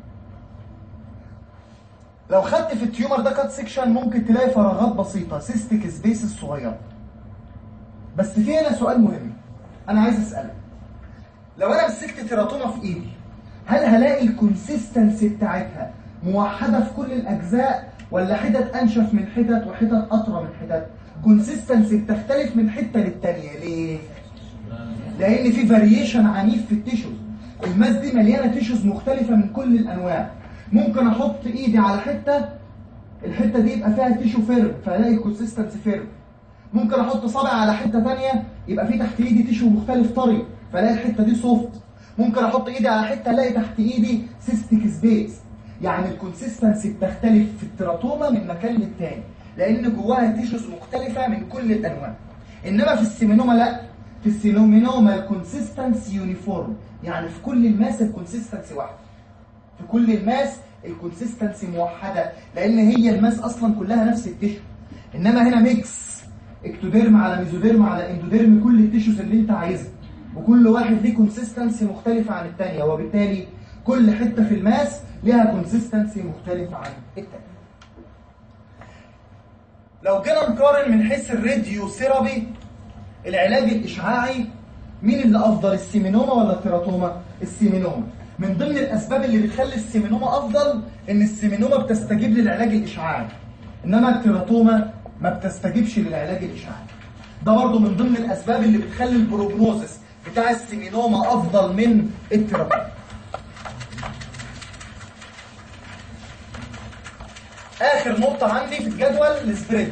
لو خدت في التيومر ده كات سيكشن ممكن تلاقي فراغات بسيطه سيستيك سبيسز صغيره بس في هنا سؤال مهم انا عايز اسالك لو انا مسكت تيراتوما في ايدي هل هلاقي الكونسيستنسي بتاعتها موحده في كل الاجزاء ولا حتت انشف من حتت وحتت اطرى من حتت كونسيستنسي بتختلف من حته للتانيه ليه لان في فاريشن عنيف في التيشوز الماس دي مليانه تيشوز مختلفه من كل الانواع ممكن احط ايدي على حته الحته دي يبقى فيها تيشو فيرم فالاقي كونسيستنسي فيرم ممكن احط صابع على حته ثانيه يبقى في تحت ايدي تيشو مختلف طري فالاقي الحته دي سوفت ممكن احط ايدي على حته الاقي تحت ايدي سيستيك سبيس يعني الكونسيستنسي بتختلف في التيراتوما من مكان للتاني لان جواها تيشوز مختلفه من كل الانواع انما في السيمينوما لا في السيمينوما الكونسيستنسي يونيفورم يعني في كل الماس الكونسيستنسي واحده في كل الماس الكونسيستنسي موحده لان هي الماس اصلا كلها نفس التيشو انما هنا ميكس اكتوديرم على ميزوديرم على اندوديرم كل التيشوز اللي انت عايزها وكل واحد ليه كونسيستنسي مختلفه عن الثانيه وبالتالي كل حته في الماس ليها كونسيستنسي مختلفه عن التانيه لو جينا نقارن من حيث الراديو ثيرابي العلاج الاشعاعي مين اللي افضل السيمينوما ولا التيراتوما السيمينوما من ضمن الاسباب اللي بتخلي السيمينوما افضل ان السيمينوما بتستجيب للعلاج الاشعاعي انما التيراتوما ما بتستجيبش للعلاج الاشعاعي ده برضو من ضمن الاسباب اللي بتخلي البروجنوزس بتاع السيمينوما افضل من التيراتوما اخر نقطة عندي في الجدول السبريد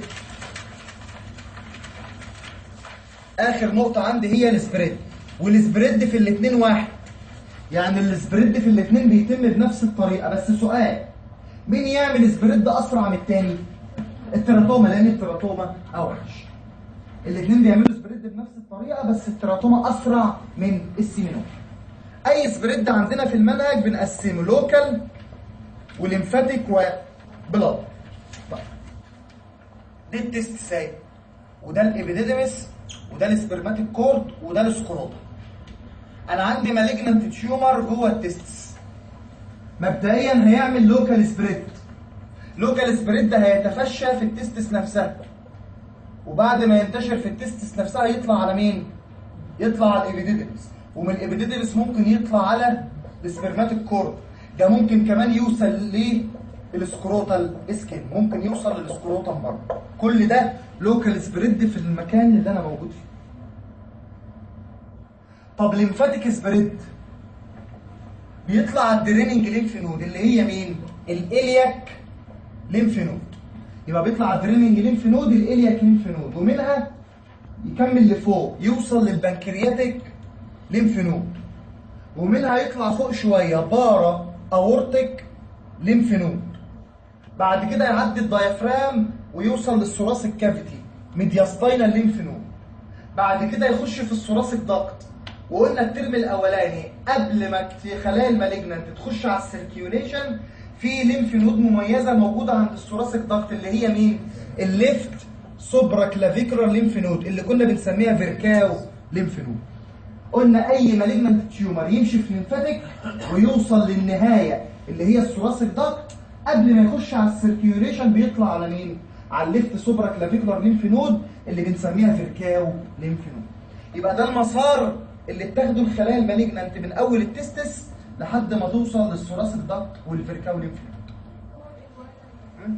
اخر نقطة عندي هي السبريد والسبريد في الاتنين واحد يعني السبريد في الاتنين بيتم بنفس الطريقة بس سؤال مين يعمل سبريد اسرع من التاني التيراتوما لان التيراتوما اوحش الاتنين بيعملوا سبريد بنفس الطريقة بس التيراتوما اسرع من السيمينوما اي سبريد عندنا في المنهج بنقسمه لوكال وليمفاتيك وبلاد طيب دي التست ساي وده الابيديدمس وده السبرماتيك كورد وده السكروتا انا عندي مالجنانت تيومر جوه التستس مبدئيا هيعمل لوكال سبريد لوكال سبريد ده هيتفشى في التستس نفسها وبعد ما ينتشر في التستس نفسها يطلع على مين يطلع على الابيديدمس ومن الابيديدمس ممكن يطلع على السبرماتيك كورد ده ممكن كمان يوصل للسكروتال سكين ممكن يوصل للسكروتال برضه كل ده لوكال سبريد في المكان اللي انا موجود فيه طب ليمفاتيك سبريد بيطلع على الدريننج ليمف نود اللي هي مين الالياك ليمف نود يبقى بيطلع على الدريننج ليمف نود الالياك ليمف نود ومنها يكمل لفوق يوصل للبنكرياتيك ليمف نود ومنها يطلع فوق شويه بارا اورتيك ليمف نود بعد كده يعدي الدايفرام ويوصل للثوراسيك كافيتي ميدياستاينال ليمف نود بعد كده يخش في الثوراسيك داكت وقلنا الترم الاولاني قبل ما خلايا المالجنانت تخش على السيركيوليشن في ليمف نود مميزه موجوده عند الثوراسيك داكت اللي هي مين الليفت سوبرا كلافيكولار ليمف نود اللي كنا بنسميها فيركاو ليمف نود قلنا اي مالجنانت تيومر يمشي في ليمفاتيك ويوصل للنهايه اللي هي الثوراسيك داكت قبل ما يخش على السيركيوليشن بيطلع على مين على الليفت سوبرا كلافيكولار ليمف نود اللي بنسميها فيركاو ليمف نود يبقى ده المسار اللي بتاخده الخلايا المالجنانت من اول التستس لحد ما توصل للثوراسيك داكت والفيركاو ليمف نود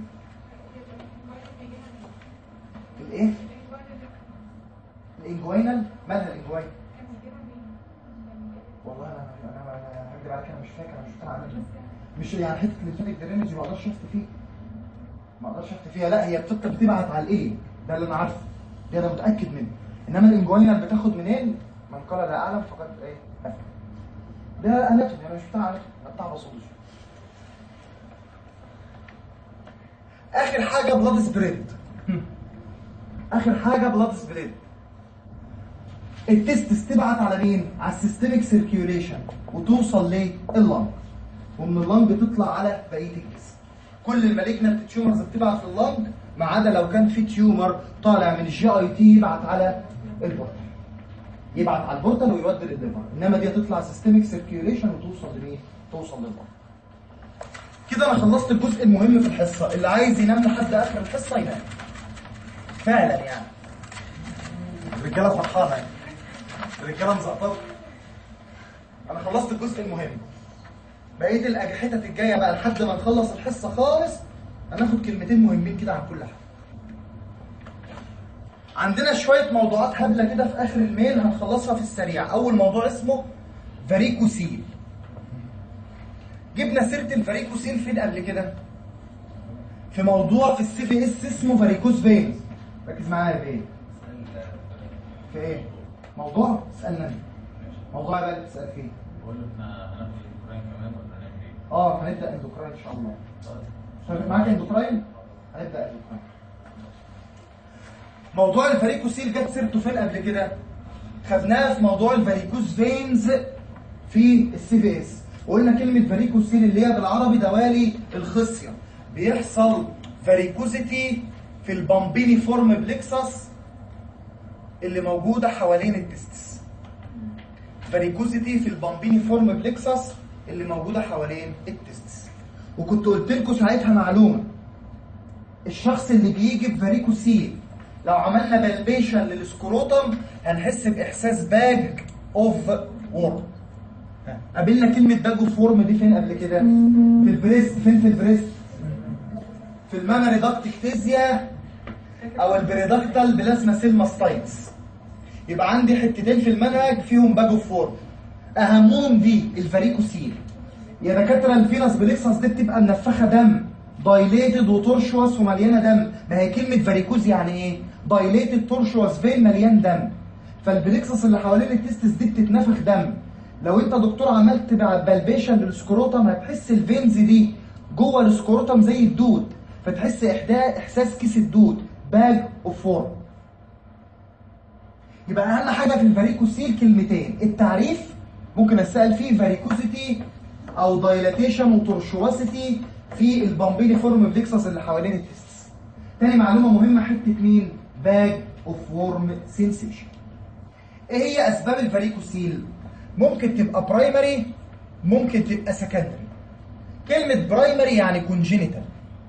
الايه الانجوينال مالها الانجوينال والله انا انا انا هكدب عليك انا مش فاكر انا شفتها على النت. مش يعني حته الليمفاتيك درينج ما اقدرش افتي فيه ما اقدرش افتي فيها لا هي بتبقى بتبعت على الايه ده اللي انا عارفه ده انا متاكد منه انما الانجوينال بتاخد منين من قال لا اعلم فقد ايه أفتى. ده اناتومي انا شفتها على النت بتاع بصوص اخر حاجه بلاد سبريد اخر حاجه بلاد سبريد التستس تبعت على مين على السيستميك سيركيوليشن وتوصل لللنج ومن اللنج تطلع على بقيه الجسم كل المالجنت تيومرز بتبعت في اللنج ما عدا لو كان في تيومر طالع من الجي اي تي يبعت على البورتال يبعت على البورتال ويودي للليفر انما دي هتطلع سيستميك سيركيوليشن وتوصل لمين توصل لللنج كده انا خلصت الجزء المهم في الحصه اللي عايز ينام لحد اخر الحصه ينام فعلا يعني الرجاله فرحانه يعني الرجاله مزقططه انا خلصت الجزء المهم بقيه الاجحته الجايه بقى لحد ما نخلص الحصه خالص هناخد كلمتين مهمين كده عن كل حاجه عندنا شويه موضوعات هبله كده في اخر الميل هنخلصها في السريع اول موضوع اسمه فاريكوسيل جبنا سيره الفاريكوسيل فين قبل كده في موضوع في السي في اس اسمه فاريكوز فين ركز معايا في ايه في ايه موضوع اسالنا موضوع بقى اللي بتسال فيه بقول له احنا هناخد الاوكران كمان ولا هنعمل ايه؟ اه هنبدا اندوكراين ان شاء الله طيب. طيب معاك اندوكراين هنبدا اندوكراين موضوع الفاريكوسيل جت سيرته فين قبل كده خدناها في موضوع الفاريكوز فينز في السي في اس وقلنا كلمه فاريكوسيل اللي هي بالعربي دوالي الخصيه بيحصل فاريكوزيتي في البامبيني فورم بليكسس اللي موجوده حوالين التستس فاريكوزيتي في البامبيني فورم بليكسس اللي موجوده حوالين التستس وكنت قلت لكم ساعتها معلومه الشخص اللي بيجي بفاريكوسيل لو عملنا بلبيشن للسكروتم هنحس باحساس باج اوف وورم قابلنا كلمه باج اوف وورم دي فين قبل كده في البريست فين في البريست في المامري داكتكتيزيا او البريدكتال بلازما سيل ماستايتس يبقى عندي حتتين في المنهج فيهم باج اوف وورم اهمهم دي الفاريكوسيل يا دكاتره الفينس بليكسس دي بتبقى منفخه دم دايليتد وتورشوس ومليانه دم ما هي كلمه فاريكوز يعني ايه دايليتد تورشوس فين مليان دم فالبليكسس اللي حوالين التستس دي بتتنفخ دم لو انت دكتور عملت بلبيشن للسكروتم هتحس الفينز دي جوه السكروتم زي الدود فتحس احداث احساس كيس الدود باج اوف فورم يبقى اهم حاجه في الفاريكوسيل كلمتين التعريف ممكن اسال فيه فاريكوزيتي او دايلاتيشن وتورشواسيتي في البامبيلي فورم فليكسس اللي حوالين التستس تاني معلومه مهمه حته مين باج اوف وورم سensation ايه هي اسباب الفاريكوسيل ممكن تبقى برايمري ممكن تبقى سكندري كلمه برايمري يعني كونجينيتال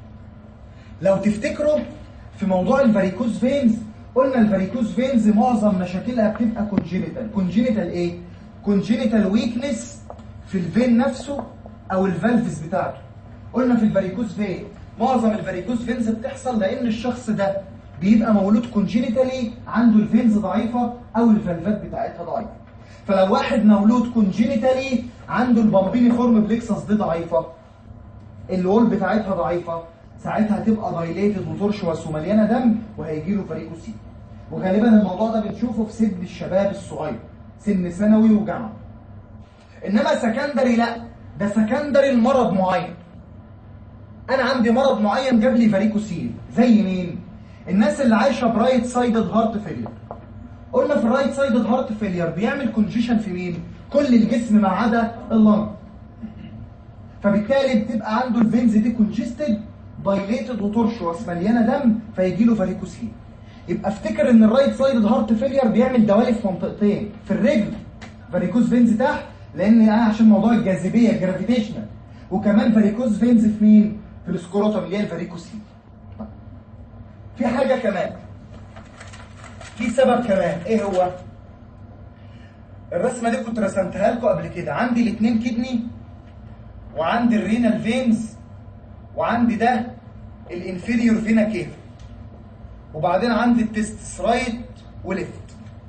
لو تفتكروا في موضوع الفاريكوز فينز قلنا الفاريكوز فينز معظم مشاكلها بتبقى كونجينيتال كونجينيتال ايه كونجينيتال ويكنس في الفين نفسه او الفالفز بتاعته قلنا في الفاريكوز فين معظم الفاريكوز فينز بتحصل لان الشخص ده بيبقى مولود كونجينيتالي عنده الفينز ضعيفه او الفالفات بتاعتها ضعيفه فلو واحد مولود كونجينيتالي عنده البامبيني فورم بليكسس دي ضعيفه الوول بتاعتها ضعيفه ساعتها هتبقى دايليتد وترشوس ومليانه دم وهيجي له فاريكوسيل وغالبا الموضوع ده بنشوفه في سن الشباب الصغير سن ثانوي وجامعه انما سكندري لا ده سكندري لمرض معين انا عندي مرض معين جاب لي فاريكوسيل زي مين الناس اللي عايشه برايت سايدد هارت فيلير قلنا في الرايت سايدد هارت فيلير بيعمل كونجيشن في مين كل الجسم ما عدا اللنج فبالتالي بتبقى عنده الفينز دي كونجستد دايليتد وترشوس مليانه دم فيجي له فاريكوسيل يبقى افتكر ان الرايت سايدد هارت فيلير بيعمل دوالف في منطقتين في الرجل فاريكوز فينز تحت لان انا عشان موضوع الجاذبيه الجرافيتيشنال وكمان فاريكوز فينز في مين في السكروتم اللي هي الفاريكوسيل في حاجه كمان في سبب كمان ايه هو الرسمه دي كنت رسمتها لكم قبل كده عندي الاثنين كدني وعندي الرينال فينز وعندي ده الانفيريور فينا كيف وبعدين عندي التستس رايت وليفت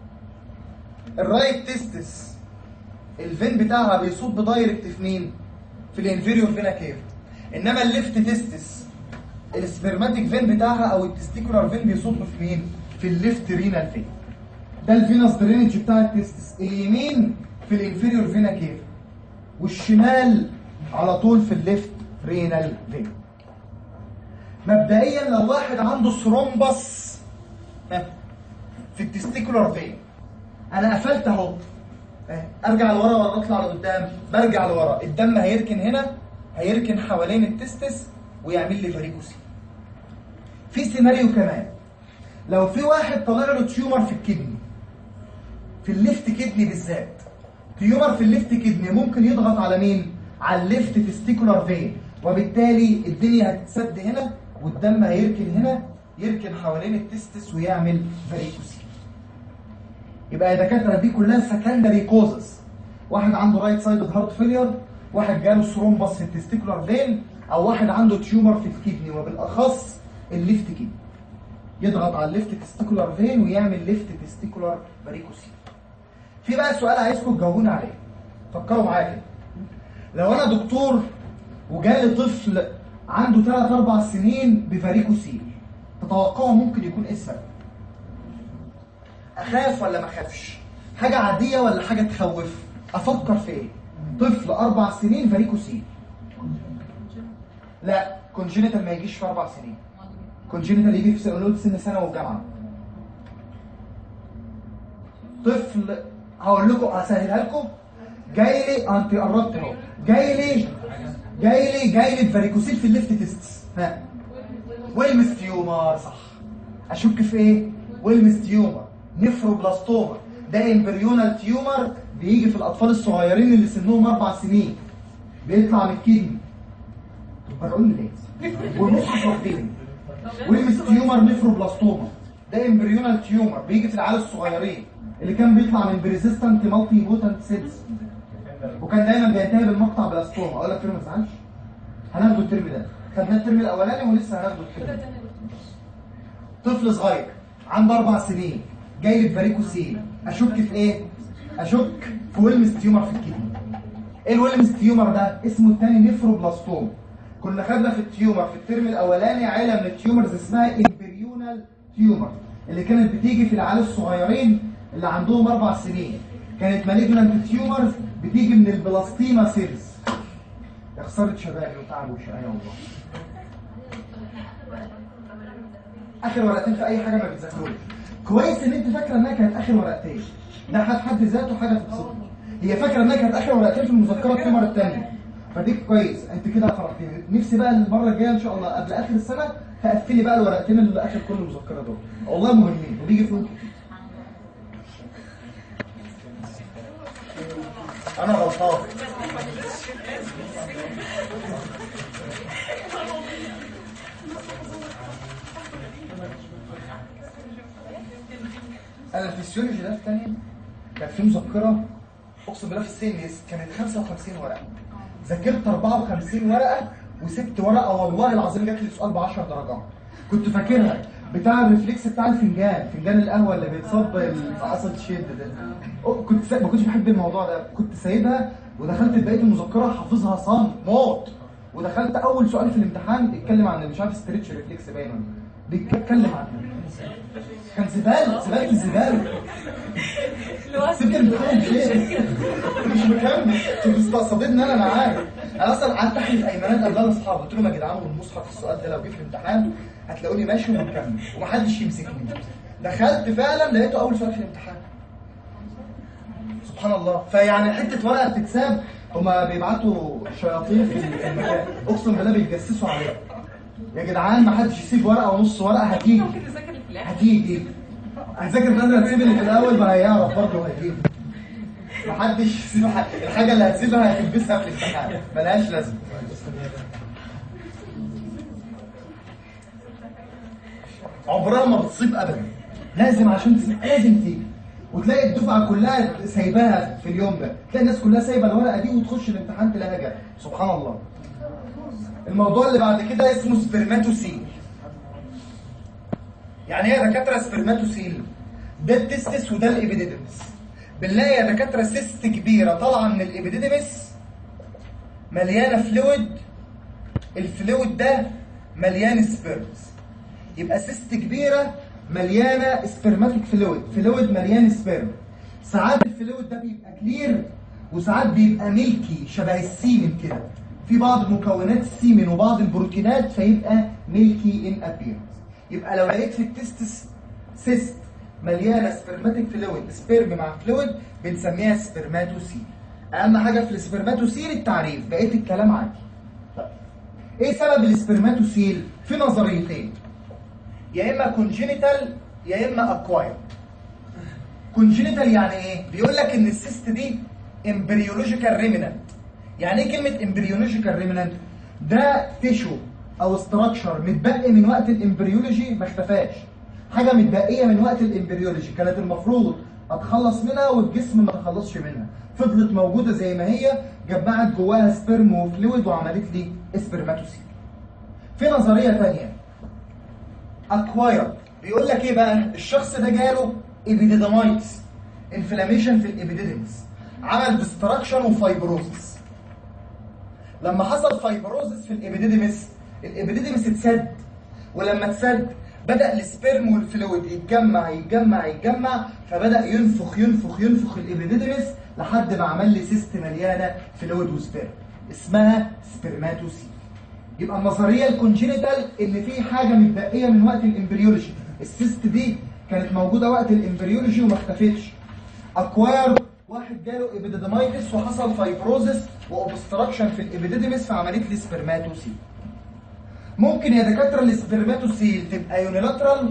الرايت تستس الفين بتاعها بيصب بدايركت في مين في الانفيريور فينا كيف انما الليفت تستس السبرماتيك فين بتاعها او التستيكولار فين بيصب في مين في الليفت رينال فين ده الفينس درينج بتاع التستس اليمين في الانفيريور فينا كيف والشمال على طول في الليفت رينال فين مبدئيا لو واحد عنده ثرومبس ها، في التستيكولار فين انا قفلت اهو ها، ارجع لورا ولا اطلع لقدام برجع لورا الدم هيركن هنا هيركن حوالين التستس ويعمل لي فاريكوسي في سيناريو كمان لو في واحد طالع له تيومر في الكدني في الليفت كدني بالذات تيومر في الليفت كدني ممكن يضغط على مين على الليفت تستيكولار فين وبالتالي الدنيا هتتسد هنا والدم هيركن هنا يركن حوالين التستس ويعمل فاريكوسي يبقى يا دكاتره دي كلها سكندري كوزز واحد عنده رايت سايد هارت فيلير واحد جاله ثرومبس في التستيكولار فين او واحد عنده تيومر في الكدني وبالاخص الليفت كدني يضغط على الليفت تستيكولار فين ويعمل ليفت تستيكولار فاريكوسي في بقى سؤال عايزكم تجاوبوني عليه فكروا معايا كده لو انا دكتور وجالي طفل عنده 3 4 سنين بفاريكوسيل تتوقعوا ممكن يكون ايه السبب اخاف ولا ما اخافش حاجه عاديه ولا حاجه تخوف افكر في ايه طفل اربع سنين فاريكوسيل لا كونجينيتال ما يجيش في اربع سنين كونجينيتال يجي في سنه سن سنه والجامعه طفل هقول لكم اسهلها لكم جاي لي انت قربت اهو جاي لي جاي لي جاي لي فاريكوسيل في الليفت تيستس ها ويلمس تيومر صح اشك في ايه ويلمس تيومر نفروبلاستوما ده امبريونال تيومر بيجي في الاطفال الصغيرين اللي سنهم اربع سنين بيطلع من الكدني طب قول لي ليه والمخ واخدينه والمستيومر نفروبلاستوما ده امبريونال تيومر بيجي في العيال الصغيرين اللي كان بيطلع من بريزيستنت مالتي بوتنت سيلز وكان دايما بينتهي بالمقطع بلاستوما اقول لك فين ما تزعلش هناخده الترم ده خدناه الترم الاولاني ولسه هناخده الترم ده طفل صغير عنده اربع سنين جاي لي بفاريكوسيل اشك في ايه؟ اشك في ويلمز تيومر في الكدني ايه الويلمز تيومر ده؟ اسمه الثاني نفروبلاستوم كنا خدنا في التيومر في الترم الاولاني عيله من التيومرز اسمها امبريونال تيومر اللي كانت بتيجي في العيال الصغيرين اللي عندهم اربع سنين كانت مالجنانت تيومرز بتيجي من البلاستيما سيلز يا خساره شبابي وتعب وشقايه والله اخر ورقتين في اي حاجه ما بتذاكروش كويس ان انت فاكره انها كانت اخر ورقتين ده حد حد ذاته حاجه تبسطك هي فاكره انها كانت اخر ورقتين في المذكره التمر الثانيه فديك كويس انت كده فرحتني نفسي بقى المره الجايه ان شاء الله قبل اخر السنه تقفلي بقى الورقتين اللي اخر كل المذكره دول والله مهمين وبيجي فيهم كتير. انا غلطان انا الفسيولوجي ده الثانيه كان في مذكره اقسم بالله في السن كانت 55 ورقه ذاكرت 54 ورقه وسبت ورقه والله العظيم جات لي سؤال ب 10 درجات كنت فاكرها بتاع الريفلكس بتاع الفنجان فنجان القهوه اللي بيتصب في عصا الشد ده أو كنت سا... ما كنتش بحب الموضوع ده كنت سايبها ودخلت بقيه المذكره حافظها صم موت ودخلت اول سؤال في الامتحان اتكلم عن مش عارف ستريتش ريفلكس باين ولا بيتكلم عنه كان زباله زباله الزباله سبت الامتحان ليه؟ مش مكمل انتوا مستقصدين انا انا عارف انا اصلا قعدت احلف ايمانات قبلها لاصحابي قلت لهم يا جدعان والمصحف السؤال ده لو جه في الامتحان هتلاقوني ماشي ومكمل ومحدش يمسكني دخلت فعلا لقيته اول سؤال في الامتحان سبحان الله فيعني حته ورقه بتتساب هما بيبعتوا شياطين في المكان اقسم بالله بيتجسسوا عليها يا جدعان ما حدش يسيب ورقه ونص ورقه هتيجي ممكن تذاكر اللي في الاخر هتيجي هتذاكر بدل هتسيب اللي في الاول ما هيعرف برضه هيجيب محدش يسيب ح- الحاجه اللي هتسيبها هتلبسها في الامتحان ملهاش لازمه عمرها ما بتصيب ابدا لازم عشان تسيب لازم تيجي وتلاقي الدفعه كلها سايباها في اليوم ده تلاقي الناس كلها سايبه الورقه دي وتخش الامتحان تلاقيها جت سبحان الله الموضوع اللي بعد كده اسمه سبرماتوسيل يعني ايه يا دكاتره سبرماتوسيل ده التستس وده الابيديدمس بنلاقي يا دكاتره سيست كبيره طالعه من الابيديدمس مليانه فلويد الفلويد ده مليان سبيرمز يبقى سيست كبيره مليانه سبرماتيك فلويد فلويد مليان سبيرم ساعات الفلويد ده بيبقى كلير وساعات بيبقى ميلكي شبه السيمن كده في بعض مكونات السيمن وبعض البروتينات فيبقى ميلكي ان ابيرنس يبقى لو لقيت في التستس سيست مليانه سبرماتيك فلويد سبيرم مع فلويد بنسميها سبرماتوسيل اهم حاجه في السبرماتوسيل التعريف بقيه الكلام عادي طيب ايه سبب السبرماتوسيل في نظريتين يا اما كونجينيتال يا اما اكواير كونجينيتال يعني ايه بيقول لك ان السيست دي امبريولوجيكال ريمننت يعني ايه كلمه امبريولوجيكال ريمننت ده تيشو او استراكشر متبقي من وقت الامبريولوجي ما اختفاش حاجه متبقيه من وقت الامبريولوجي كانت المفروض اتخلص منها والجسم ما تخلصش منها فضلت موجوده زي ما هي جمعت جواها سبرم وفلويد وعملت لي سبرماتوسيل في نظريه ثانيه اكوايرد بيقول لك ايه بقى الشخص ده جاله ايبيديدمايتس انفلاميشن في الابيديدمس عمل ديستراكشن وفايبروزس لما حصل فايبروزس في الابيديدمس الابيديدمس اتسد ولما اتسد بدا السبرم والفلويد يتجمع يتجمع يتجمع فبدا ينفخ ينفخ ينفخ الابيديدمس لحد ما عمل لي سيست مليانه فلويد وسبرم اسمها سبرماتوسيل يبقى النظريه الكونجينيتال ان في حاجه متبقيه من وقت الامبريولوجي السيست دي كانت موجوده وقت الامبريولوجي وما اختفتش اكواير واحد جاله ايبيديدمايتس وحصل فايبروزس واوبستراكشن في الابيديدمس فعملت لي سبرماتوسيل ممكن يا دكاتره السبرماتوسيل تبقى يونيلاترال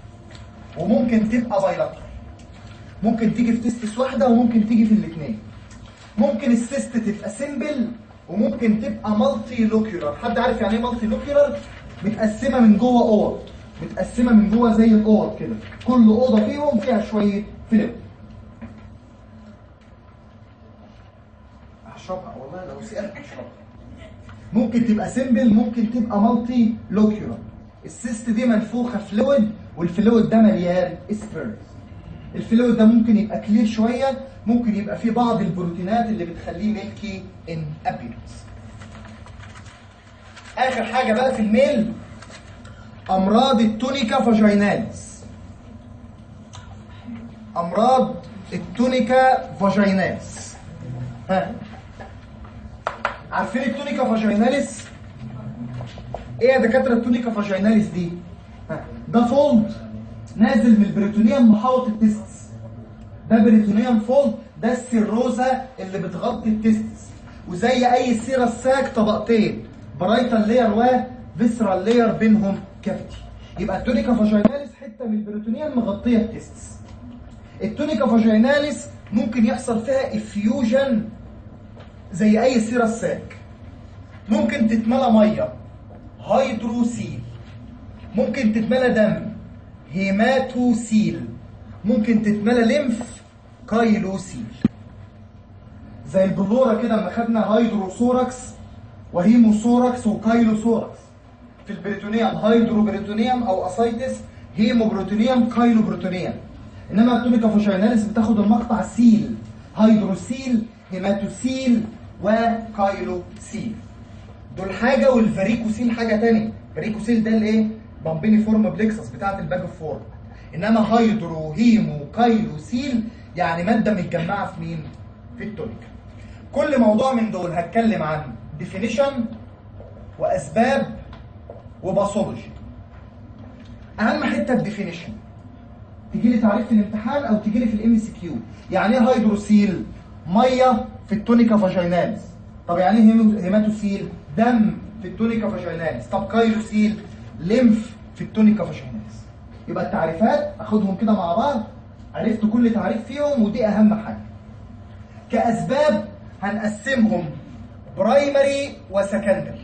وممكن تبقى بايلاترال ممكن تيجي في تستس واحده وممكن تيجي في الاثنين ممكن السيست تبقى سيمبل وممكن تبقى مالتي لوكيولار حد عارف يعني ايه مالتي لوكيولار متقسمه من جوه اوض متقسمه من جوه زي الاوض كده كل اوضه فيهم فيها شويه فيلم هشربها والله لو سألت هشربها ممكن تبقى سيمبل ممكن تبقى مالتي لوكيولار السيست دي منفوخه فلويد والفلويد ده مليان اسبرز الفلويد ده ممكن يبقى كلير شويه ممكن يبقى فيه بعض البروتينات اللي بتخليه ميلكي ان ابيرنس اخر حاجه بقى في الميل امراض التونيكا فاجيناليس امراض التونيكا فاجيناليس ها عارفين التونيكا فاجيناليس ايه يا دكاتره التونيكا فاجيناليس دي ها، ده فولد نازل من البريتونيوم محاوط التستس ده بريتونيوم فولد ده السيروزا اللي بتغطي التستس وزي اي سيرة ساك طبقتين برايتال لير وفيسرال لير بينهم كافيتي يبقى التونيكا فاجيناليس حته من البريتونيوم مغطيه التستس التونيكا فاجيناليس ممكن يحصل فيها افيوجن زي اي سيرة ساك ممكن تتملى ميه هيدروسيل ممكن تتملى دم هيماتوسيل ممكن تتملى ليمف كايلوسيل زي البلورة كده لما خدنا هيدروسوركس وهيموسوركس وكايلوسوركس في البريتونيوم هيدروبريتونيوم او اسايتس هيموبروتونيوم كايلوبروتونيوم انما التونيكا فاجيناليس بتاخد المقطع سيل هيدروسيل هيماتوسيل وكايلوسيل دول حاجه والفاريكوسيل حاجه تانية فاريكوسيل ده الايه بامبيني فورم بليكسس بتاعه الباك فورم انما هيدرو هيمو كايلوسيل يعني ماده متجمعه في مين في التونيكا كل موضوع من دول هتكلم عن ديفينيشن واسباب وباثولوجي اهم حته الديفينيشن تيجي لي تعريف في الامتحان او تيجي لي في الام سي كيو يعني ايه هيدروسيل ميه في التونيكا فاجيناليس طب يعني ايه هيمو- هيماتوسيل دم في التونيكا فاجيناليس طب كايلوسيل ليمف في التونيكا فاجيناليس يبقى التعريفات اخدهم كده مع بعض عرفت كل تعريف فيهم ودي اهم حاجه كاسباب هنقسمهم برايمري وسكندري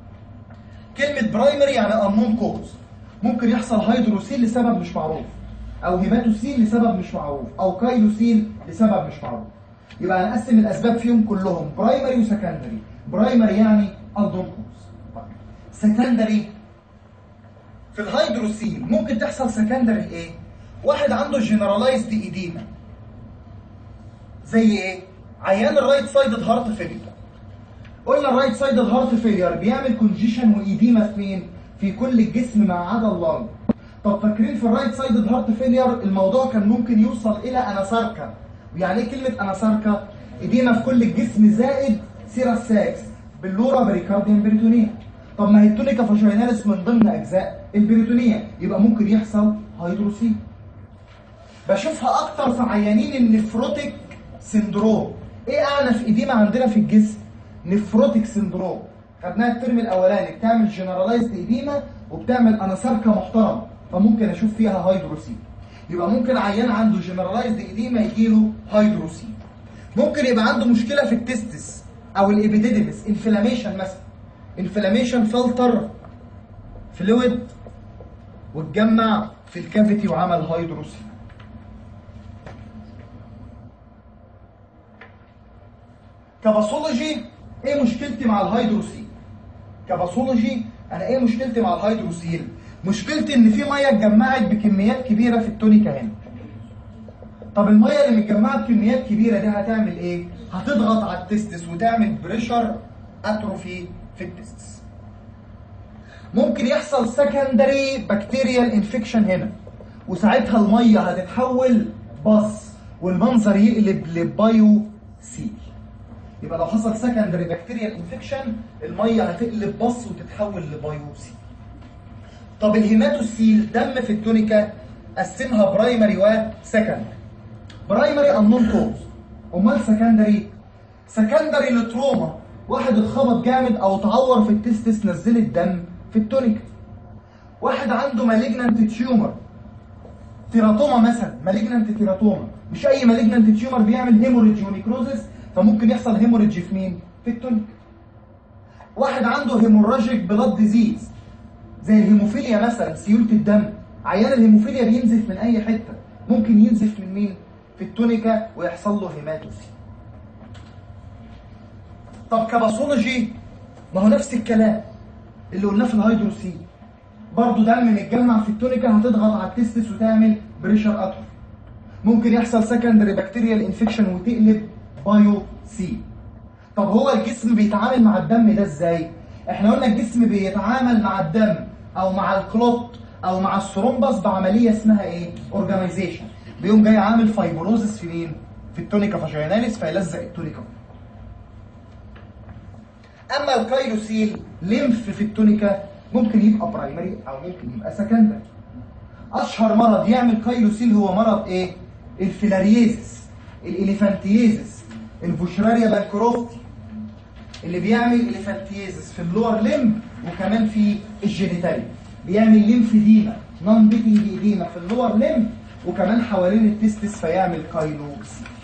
كلمة برايمري يعني unknown كوز ممكن يحصل هيدروسيل لسبب مش معروف او هيماتوسيل لسبب مش معروف او كايلوسيل لسبب مش معروف يبقى هنقسم الاسباب فيهم كلهم برايمري وسكندري برايمري يعني unknown كوز سكندري في الهيدروسيل ممكن تحصل سكندري ايه واحد عنده جنرالايزد ايديما زي ايه عيان الرايت سايدد هارت فيلير قلنا الرايت سايدد هارت فيلير بيعمل كونجيشن وايديما في مين في كل الجسم ما عدا اللنج طب فاكرين في الرايت سايدد هارت فيلير الموضوع كان ممكن يوصل الى اناساركا ويعني ايه كلمه اناساركا ايديما في كل الجسم زائد سيرا ساكس باللورا بريكارديان بريتونيا طب ما هي التونيكا فاجيناليس من ضمن اجزاء البريتونيا يبقى ممكن يحصل هيدروسيل بشوفها اكتر في عيانين النفروتيك سندروم ايه اعنف ايديما عندنا في الجسم نفروتيك سندروم خدناها الترم الاولاني بتعمل جنرالايزد ايديما وبتعمل اناساركا محترمه فممكن اشوف فيها هيدروسيل يبقى ممكن عيان عنده جنرالايزد ايديما يجيله هيدروسيل ممكن يبقى عنده مشكله في التستس او الابيديديمس انفلاميشن مثلا انفلاميشن فلتر فلويد واتجمع في الكافيتي وعمل هيدروسيل كباثولوجي ايه مشكلتي مع الهيدروسيل كباثولوجي انا ايه مشكلتي مع الهيدروسيل مشكلتي ان في ميه اتجمعت بكميات كبيره في التونيكا هنا طب الميه اللي متجمعه بكميات كبيره دي هتعمل ايه هتضغط على التستس وتعمل بريشر اتروفي في التستس ممكن يحصل سكندري بكتيريال انفكشن هنا وساعتها الميه هتتحول بص والمنظر يقلب لبايو سيل يبقى لو حصل سكندري بكتيريال انفكشن الميه هتقلب بص وتتحول لبايو سيل طب الهيماتوسيل دم في التونيكا قسمها برايمري وسكندري برايمري انون كوز امال سكندري سكندري لتروما واحد اتخبط جامد او اتعور في التستس نزلت دم في التونيكا واحد عنده مالجنانت تيومر تيراتوما مثلا مالجنانت تيراتوما مش اي مالجنانت تيومر بيعمل هيموريدج ونيكروزس فممكن يحصل هيموريدج في مين في التونيكا واحد عنده هيموراجيك بلاد ديزيز زي الهيموفيليا مثلا سيولة الدم عيان الهيموفيليا بينزف من اي حتة ممكن ينزف من مين في التونيكا ويحصل له هيماتوسي طب كباثولوجي ما هو نفس الكلام اللي قلناه في الهيدروسي برضه دم متجمع في التونيكا هتضغط على التستس وتعمل بريشر اتروفي ممكن يحصل سكندري بكتيريال انفكشن وتقلب بايو سي طب هو الجسم بيتعامل مع الدم ده ازاي احنا قلنا الجسم بيتعامل مع الدم او مع الكلوت او مع الثرومبس بعمليه اسمها ايه اورجانيزيشن بيقوم جاي عامل فايبروزس في مين في التونيكا فاجيناليس فيلزق التونيكا اما الكايروسيل ليمف في التونيكا ممكن يبقى برايمري او ممكن يبقى سكندري اشهر مرض يعمل كايروسيل هو مرض ايه الفيلاريزس الاليفانتيزس البوشراريا بانكروفتي اللي بيعمل اليفانتيزس في اللور ليمب وكمان في الجينيتاليا بيعمل ليمفيديما نون بيتنج ايديما في اللور ليمب وكمان حوالين التستس فيعمل كايلوسيل